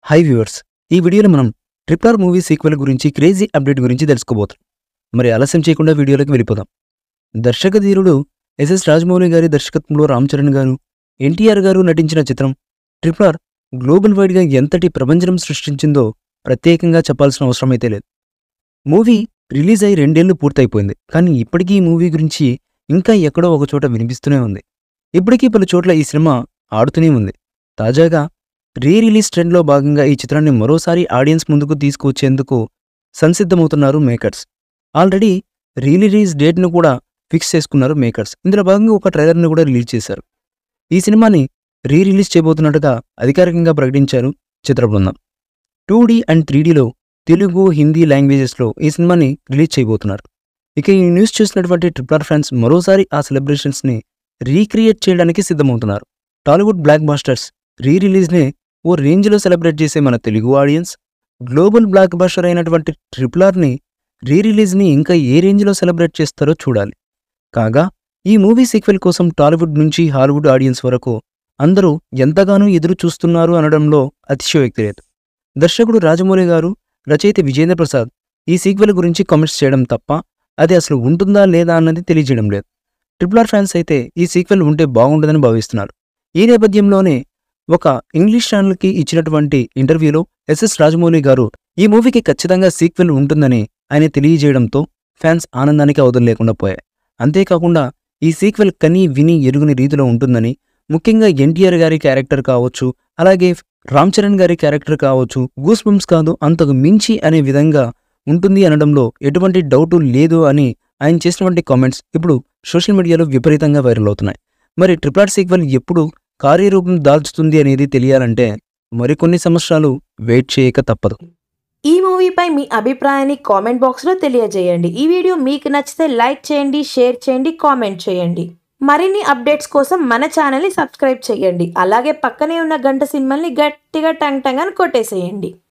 high viewers ఈ వీడియోలో మనం ట్రిపుల్ ఆర్ మూవీ సీక్వెల్ గురించి క్రేజీ అప్డేట్ గురించి తెలుసుకోబోతున్నాం మరి ఆలస్యం చేయకుండా వీడియోలోకి వెళ్ళిపోదాం దర్శక ధీరుడు ఎస్ఎస్ రాజమౌళి గారి దర్శకత్వంలో రామ్ చరణ్ గారు ఎన్టీఆర్ గారు నటించిన చిత్రం ట్రిపుల్ ఆర్ గ్లోబల్ వైడ్గా ఎంతటి ప్రభంజనం సృష్టించిందో ప్రత్యేకంగా చెప్పాల్సిన అవసరం అయితే లేదు మూవీ రిలీజ్ అయి రెండేళ్లు పూర్తయిపోయింది కానీ ఇప్పటికీ ఈ మూవీ గురించి ఇంకా ఎక్కడో ఒక చోట వినిపిస్తూనే ఉంది ఇప్పటికీ పలు చోట్ల ఈ సినిమా ఆడుతూనే ఉంది తాజాగా రీ రిలీజ్ ట్రెండ్లో భాగంగా ఈ చిత్రాన్ని మరోసారి ఆడియన్స్ ముందుకు తీసుకువచ్చేందుకు సంసిద్ధమవుతున్నారు మేకర్స్ ఆల్రెడీ రీ రిలీజ్ డేట్ను కూడా ఫిక్స్ చేసుకున్నారు మేకర్స్ ఇందులో భాగంగా ఒక ట్రైలర్ని కూడా రిలీజ్ చేశారు ఈ సినిమాని రీ రిలీజ్ చేయబోతున్నట్టుగా అధికారికంగా ప్రకటించారు చిత్ర బృందం టూ డీ అండ్ త్రీ డీలో తెలుగు హిందీ లాంగ్వేజెస్లో ఈ సినిమాని రిలీజ్ చేయబోతున్నారు ఇక ఈ న్యూస్ చూసినటువంటి ట్రిపులర్ ఫ్యాన్స్ మరోసారి ఆ సెలబ్రేషన్స్ని రీక్రియేట్ చేయడానికి సిద్ధమవుతున్నారు టాలీవుడ్ బ్లాక్ బాస్టర్స్ రీ రిలీజ్నే ఓ రేంజ్లో సెలబ్రేట్ చేసే మన Telugu audience global blockbuster అయినటువంటి ట్రిపుల్ ఆర్ని రీ రిలీజ్ని ఇంకా ఏ రేంజ్లో సెలబ్రేట్ చేస్తారో చూడాలి కాగా ఈ మూవీ సీక్వెల్ కోసం టాలీవుడ్ నుంచి హాలీవుడ్ ఆడియన్స్ వరకు అందరూ ఎంతగానో ఎదురు చూస్తున్నారు అనడంలో అతిశయోక్తి లేదు దర్శకుడు రాజమౌళి గారు రచయిత విజేంద్ర ప్రసాద్ ఈ సీక్వెల్ గురించి కామెంట్స్ చేయడం తప్ప అది అసలు ఉంటుందా లేదా అన్నది తెలియజేయడం లేదు ట్రిపుల్ ఆర్ ఫ్యాన్స్ అయితే ఈ సీక్వెల్ ఉంటే బాగుంటుందని భావిస్తున్నారు ఈ నేపథ్యంలోనే ఒక ఇంగ్లీష్ ఛానల్కి ఇచ్చినటువంటి ఇంటర్వ్యూలో ఎస్ఎస్ రాజమౌళి గారు ఈ మూవీకి ఖచ్చితంగా సీక్వెల్ ఉంటుందని ఆయన తెలియజేయడంతో ఫ్యాన్స్ ఆనందానికి అవధులు లేకుండా పోయాయి అంతేకాకుండా ఈ సీక్వెల్ కని విని ఎరుగుని రీతిలో ఉంటుందని ముఖ్యంగా ఎన్టీఆర్ గారి క్యారెక్టర్ కావచ్చు అలాగే రామ్ చరణ్ గారి క్యారెక్టర్ కావచ్చు గూస్ బంప్స్ కాదు అంతకు మించి అనే విధంగా ఉంటుంది అనడంలో ఎటువంటి డౌటు లేదు అని ఆయన చేసినటువంటి కామెంట్స్ ఇప్పుడు సోషల్ మీడియాలో విపరీతంగా వైరల్ అవుతున్నాయి మరి ట్రిపుల్ ఆర్ సీక్వెల్ ఎప్పుడు కార్యరూపం దాల్చుతుంది అనేది తెలియాలంటే మరికొన్ని సంవత్సరాలు వెయిట్ చేయక తప్పదు ఈ మూవీపై మీ అభిప్రాయాన్ని కామెంట్ బాక్స్లో తెలియజేయండి ఈ వీడియో మీకు నచ్చితే లైక్ చేయండి షేర్ చేయండి కామెంట్ చేయండి మరిన్ని అప్డేట్స్ కోసం మన ఛానల్ని సబ్స్క్రైబ్ చేయండి అలాగే పక్కనే ఉన్న గంట సింబల్ని గట్టిగా టంగ్ టంగ్ అని కొట్టేసేయండి